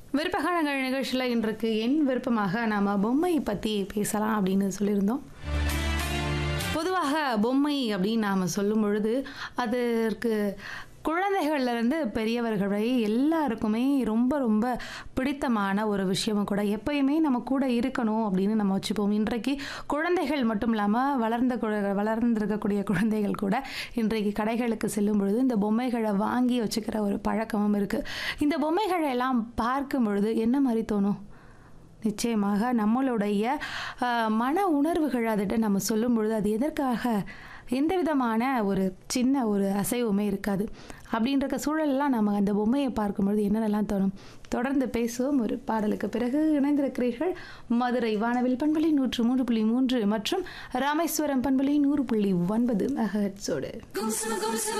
விருப்பகாலங்கள் நிகழ்ச்சியில் இன்றைக்கு என் விருப்பமாக நாம் பொம்மை பற்றி பேசலாம் அப்படின்னு சொல்லியிருந்தோம் பொதுவாக பொம்மை அப்படின்னு நாம் சொல்லும் பொழுது அதற்கு குழந்தைகள்ல இருந்து பெரியவர்கள் வரை எல்லாருக்குமே ரொம்ப ரொம்ப பிடித்தமான ஒரு விஷயமும் கூட எப்பயுமே நம்ம கூட இருக்கணும் அப்படின்னு நம்ம வச்சுப்போம் இன்றைக்கு குழந்தைகள் மட்டும் இல்லாமல் வளர்ந்த குழ- வளர்ந்திருக்கக்கூடிய குழந்தைகள் கூட இன்றைக்கு கடைகளுக்கு செல்லும் பொழுது இந்த பொம்மைகளை வாங்கி வச்சுக்கிற ஒரு பழக்கமும் இருக்குது இந்த பொம்மைகளை எல்லாம் பார்க்கும் பொழுது என்ன மாதிரி தோணும் நிச்சயமாக நம்மளுடைய ஆஹ், மன உணர்வுகள் அதிட்ட நம்ம சொல்லும் பொழுது அது எதற்காக எந்த விதமான ஒரு சின்ன ஒரு அசைவுமே இருக்காது அப்படின்ற சூழலெல்லாம் நம்ம அந்த பொம்மையை பார்க்கும்பொழுது என்னென்னலாம் தோணும் தொடர்ந்து பேசுவோம் ஒரு பாடலுக்கு பிறகு இணைந்திருக்கிறீர்கள் மதுரை வானவில் பண்பலை நூற்று மூன்று புள்ளி மூன்று மற்றும் ராமேஸ்வரம் பண்பலை நூறு புள்ளி ஒன்பது மெகட்ஸோடு